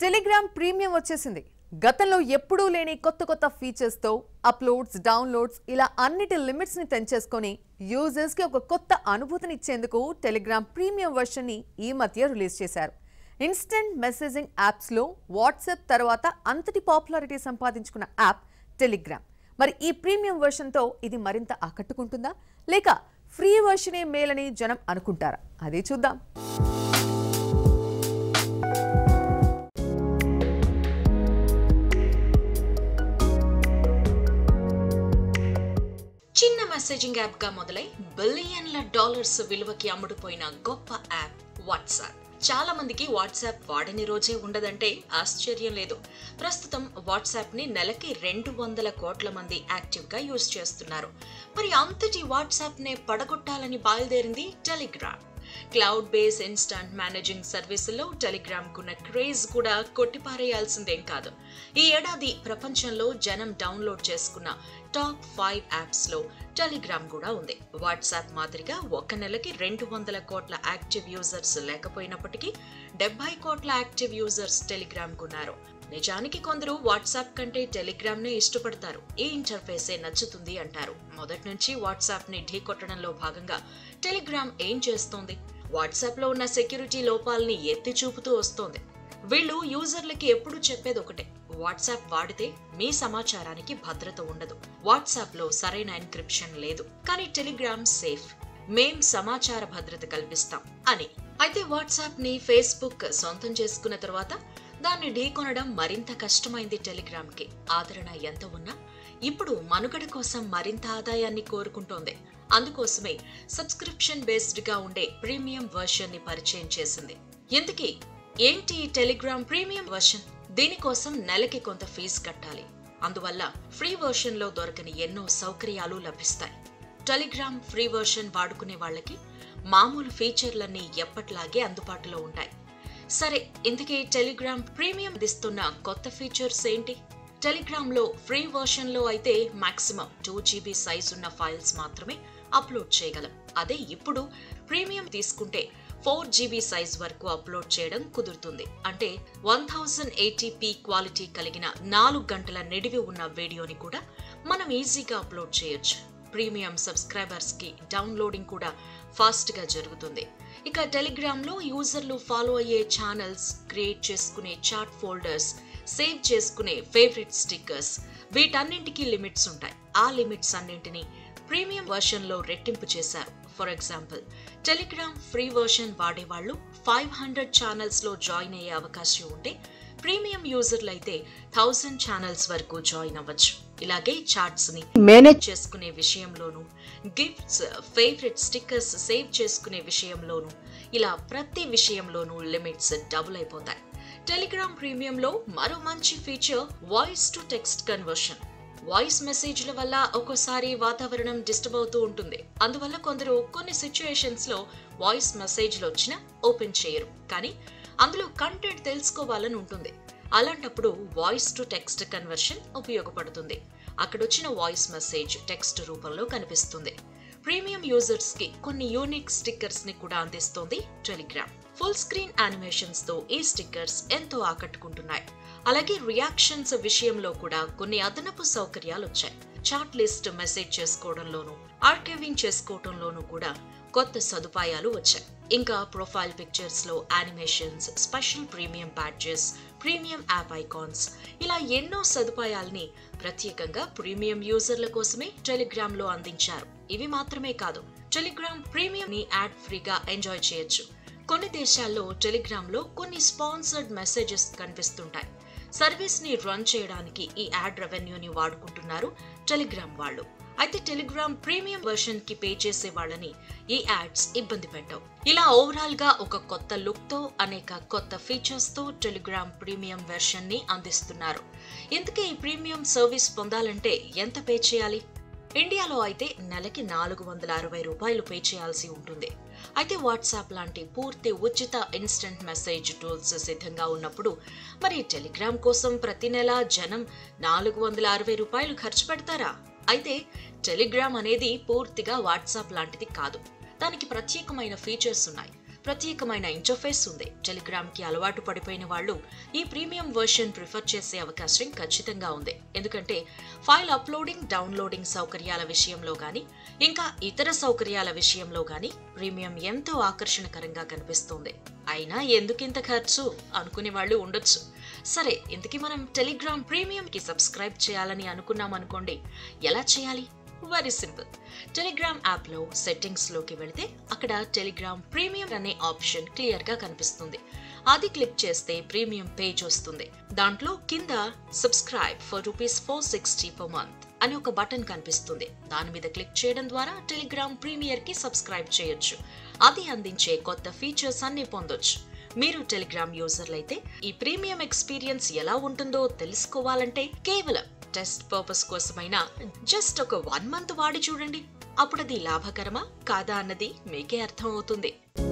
Telegram premium వచ్చేసింది గతంలో ఎప్పుడూ లేని కొత్త కొత్త ఫీచర్స్తో అప్లోడ్స్ డౌన్లోడ్స్ ఇలా అన్నిటి లిమిట్స్ని తెంచేసుకొని యూజర్స్కి ఒక కొత్త అనుభూతిని ఇచ్చేందుకు టెలిగ్రామ్ ప్రీమియం వర్షన్ని ఈ మధ్య రిలీజ్ చేశారు ఇన్స్టెంట్ మెసేజింగ్ యాప్స్లో వాట్సాప్ తర్వాత అంతటి పాపులారిటీ సంపాదించుకున్న యాప్ టెలిగ్రామ్ మరి ఈ ప్రీమియం వర్షన్తో ఇది మరింత ఆకట్టుకుంటుందా లేక ఫ్రీ వర్షనే మేలని జనం అనుకుంటారా అదే చూద్దాం చిన్న మెసేజింగ్ యాప్ గా మొదలై బిలియన్ల డాలర్స్ విలువకి అమ్ముడుపోయిన గొప్ప యాప్ వాట్సాప్ చాలా మందికి వాట్సాప్ వాడని రోజే ఉండదంటే ఆశ్చర్యం లేదు ప్రస్తుతం వాట్సాప్ ని నెలకి రెండు వందల కోట్ల మంది యాక్టివ్ గా యూజ్ చేస్తున్నారు మరి అంతటి వాట్సాప్ నే పడగొట్టాలని బయలుదేరింది Telegram cloud base instant managing సర్వీసుల్లో టెలిగ్రామ్ కున్న క్రేజ్ కూడా కొట్టిపారేయాల్సిందేం కాదు ఈ ఏడాది ప్రపంచంలో జనం డౌన్లోడ్ చేసుకున్న టాప్ ఫైవ్ యాప్స్ లో టెలిగ్రామ్ కూడా ఉంది వాట్సాప్ మాదిరిగా ఒక నెలకి రెండు వందల కోట్ల యాక్టివ్ యూజర్స్ లేకపోయినప్పటికీ డెబ్బై కోట్ల యాక్టివ్ యూజర్స్ టెలిగ్రామ్ కున్నారు నిజానికి కొందరు వాట్సాప్ కంటే టెలిగ్రామ్ నే ఇష్టపడతారు ఈ ఇంటర్ఫేసే నచ్చుతుంది అంటారు మొదటి నుంచి వాట్సాప్ ని ఢీకొట్టడంలో భాగంగా టెలిగ్రామ్ ఏం చేస్తోంది వాట్సాప్ లో ఉన్న సెక్యూరిటీ లోపాలని ఎత్తి చూపుతూ వస్తోంది వీళ్ళు యూజర్లకి ఎప్పుడు చెప్పేది ఒకటే వాట్సాప్ వాడితే మీ సమాచారానికి భద్రత ఉండదు వాట్సాప్ లో సరైన ఎన్క్రిప్షన్ లేదు కానీ టెలిగ్రామ్ సేఫ్ మేం సమాచార భద్రత కల్పిస్తాం అని అయితే వాట్సాప్ ని ఫేస్బుక్ సొంతం చేసుకున్న తర్వాత దాన్ని ఢీకొనడం మరింత కష్టమైంది టెలిగ్రామ్ కి ఆదరణ ఎంత ఉన్నా ఇప్పుడు మనుగడ కోసం మరింత ఆదాయాన్ని కోరుకుంటోంది అందుకోసమే సబ్స్క్రిప్షన్ బేస్డ్ గా ఉండే ప్రీమియం వర్షన్ ని పరిచయం చేసింది ఇంతకీ ఏంటి ఈ టెలిగ్రామ్ ప్రీమియం వర్షన్ దీనికోసం నెలకి కొంత ఫీజు కట్టాలి అందువల్ల ఫ్రీ వర్షన్ లో దొరకని ఎన్నో సౌకర్యాలు లభిస్తాయి టెలిగ్రామ్ ఫ్రీ వర్షన్ వాడుకునే వాళ్ళకి మామూలు ఫీచర్లన్నీ ఎప్పట్లాగే అందుబాటులో ఉంటాయి సరే ఇంతకీ టెలిగ్రామ్ ప్రీమియం ఇస్తున్న కొత్త ఫీచర్స్ ఏంటి టెలిగ్రామ్ లో ఫ్రీ వర్షన్ లో అయితే మాక్సిమం టూ జీబీ సైజ్ ఉన్న ఫైల్స్ మాత్రమే అప్లోడ్ చేయగలం అదే ఇప్పుడు ప్రీమియం తీసుకుంటే ఫోర్ జీబీ సైజ్ వరకు అప్లోడ్ చేయడం కుదురుతుంది అంటే వన్ థౌజండ్ ఎయిటీపీ క్వాలిటీ కలిగిన నాలుగు గంటల నిడివి ఉన్న వీడియోని కూడా మనం ఈజీగా అప్లోడ్ చేయొచ్చు ప్రీమియం సబ్స్క్రైబర్స్ కి డౌన్లోడింగ్ కూడా ఫాస్ట్ గా జరుగుతుంది ఇక టెలిగ్రామ్ లో యూజర్లు ఫాలో అయ్యే ఛానల్స్ క్రియేట్ చేసుకునే చాట్ ఫోల్డర్స్ సేవ్ చేసుకునే ఫేవరెట్ స్టిక్కర్స్ వీటన్నింటికి లిమిట్స్ ఉంటాయి ఆ లిమిట్స్ అన్నింటినీ ప్రీమియం వర్షన్ లో రెట్టింపు చేశారు for example Telegram free version వాడేవాళ్ళు ఫైవ్ హండ్రెడ్ ఛానల్స్ లో జాయిన్ అయ్యే అవకాశం ఉంటే ప్రీమియం యూజర్లు అయితే థౌసండ్ ఛానల్స్ వరకు జాయిన్ అవ్వచ్చు ఇలాగే చార్ట్స్ ని మేనేజ్ చేసుకునే విషయంలోనూ గిఫ్ట్స్ ఫేవరెట్ స్టిక్కర్స్ సేవ్ చేసుకునే విషయంలోనూ ఇలా ప్రతి విషయంలోనూ లిమిట్స్ డబుల్ అయిపోతాయి టెలిగ్రామ్ ప్రీమియంలో మరో మంచి feature voice to text conversion voice మెసేజ్ల వల్ల ఒక్కోసారి వాతావరణం డిస్టర్బ్ అవుతూ ఉంటుంది అందువల్ల కొందరు కొన్ని సిచ్యుయేషన్స్ లో వాయిస్ మెసేజ్లు వచ్చినా ఓపెన్ చేయరు కానీ అందులో కంటెంట్ తెలుసుకోవాలని ఉంటుంది అలాంటప్పుడు వాయిస్ టు టెక్స్ట్ కన్వర్షన్ ఉపయోగపడుతుంది అక్కడొచ్చిన వాయిస్ మెసేజ్ టెక్స్ట్ రూపంలో కనిపిస్తుంది ప్రీమియం యూజర్స్ కి కొన్ని యూనిక్ స్టిక్కర్స్ ని కూడా అందిస్తోంది టెలిగ్రామ్ ఫుల్ స్క్రీన్ యానిమేషన్స్ తో ఈ స్టిక్కర్స్ ఎంతో ఆకట్టుకుంటున్నాయి అలాగే రియాక్షన్స్ విషయంలో కూడా కొన్ని అదనపు సౌకర్యాలు వచ్చాయి చాట్ లిస్ట్ మెసేజ్ చేసుకోవడంలోనూ ఆర్కైవింగ్ చేసుకోవడంలోనూ కూడా కొత్త సదుపాయాలు వచ్చాయి ఇంకా ప్రొఫైల్ పిక్చర్స్ లో animations special premium badges premium app icons ఇలా ఎన్నో సదుపాయాల్ని ప్రత్యేకంగా ప్రీమియం యూజర్ల కోసమే టెలిగ్రామ్ లో అందించారు ఇవి మాత్రమే కాదు టెలిగ్రామ్ ప్రీమియం ని యాడ్ ఫ్రీగా ఎంజాయ్ చేయొచ్చు కొన్ని దేశాల్లో టెలిగ్రామ్ లో కొన్ని స్పాన్సర్డ్ మెసేజెస్ కనిపిస్తుంటాయి సర్వీస్ ని రన్ చేయడానికి ఈ యాడ్ రెవెన్యూని వాడుకుంటున్నారు టెలిగ్రామ్ వాళ్ళు అయితే టెలిగ్రామ్ ప్రీమియం వర్షన్ కి పే చేసే వాళ్ళని ఈ యాడ్స్ ఇబ్బంది పెట్టవు ఇలా ఓవరాల్ గా ఒక కొత్త లుక్ తో అనేక కొత్త ఫీచర్స్ తో టెలిగ్రామ్ ప్రీమియం వెర్షన్ ని అందిస్తున్నారు ఇంతకీ ఈ ప్రీమియం సర్వీస్ పొందాలంటే ఎంత పే చేయాలి ఇండియాలో అయితే నెలకి నాలుగు వందల అరవై రూపాయలు పే చేయాల్సి ఉంటుంది అయితే వాట్సాప్ లాంటి పూర్తి ఉచిత ఇన్స్టెంట్ మెసేజ్ టూల్స్ సిద్ధంగా ఉన్నప్పుడు మరి టెలిగ్రామ్ కోసం ప్రతి నెల జనం నాలుగు వందల అరవై రూపాయలు ఖర్చు పెడతారా అయితే టెలిగ్రామ్ అనేది పూర్తిగా వాట్సాప్ లాంటిది కాదు దానికి ప్రత్యేకమైన ఫీచర్స్ ఉన్నాయి ప్రత్యేకమైన ఇంటర్ఫేస్ ఉంది టెలిగ్రామ్ కి అలవాటు పడిపోయిన వాళ్ళు ఈ ప్రీమియం వర్షన్ ప్రిఫర్ చేసే అవకాశం ఖచ్చితంగా ఉంది ఎందుకంటే ఫైల్ అప్లోడింగ్ డౌన్లోడింగ్ సౌకర్యాల విషయంలో గానీ ఇంకా ఇతర సౌకర్యాల విషయంలో గానీ ప్రీమియం ఎంతో ఆకర్షణకరంగా కనిపిస్తుంది అయినా ఎందుకింత ఖర్చు అనుకునే వాళ్ళు ఉండొచ్చు సరే ఇంతకీ మనం టెలిగ్రామ్ ప్రీమియం కి సబ్స్క్రైబ్ చేయాలని అనుకున్నాం అనుకోండి ఎలా చేయాలి వెరీ సింపుల్ టెలిగ్రామ్ యాప్ లో సెట్టింగ్స్ లోకి వెళితే అక్కడ టెలిగ్రామ్ ప్రీమియం అనే ఆప్షన్ క్లియర్ గా కనిపిస్తుంది అది క్లిక్ చేస్తే ప్రీమియం పేజ్ వస్తుంది దాంట్లో కింద subscribe for rupees four sixty per month అని ఒక బటన్ కనిపిస్తుంది దాని మీద క్లిక్ చేయడం ద్వారా టెలిగ్రామ్ ప్రీమియర్ కి సబ్స్క్రైబ్ చేయొచ్చు అది అందించే కొత్త ఫీచర్స్ అన్ని పొందొచ్చు మీరు టెలిగ్రామ్ యూజర్లు అయితే ఈ ప్రీమియం ఎక్స్పీరియన్స్ ఎలా ఉంటుందో తెలుసుకోవాలంటే కేవలం టెస్ట్ పర్పస్ కోసమైనా జస్ట్ ఒక వన్ మంత్ వాడి చూడండి అప్పుడు అది లాభకరమా కాదా అన్నది మీకే అర్థం అవుతుంది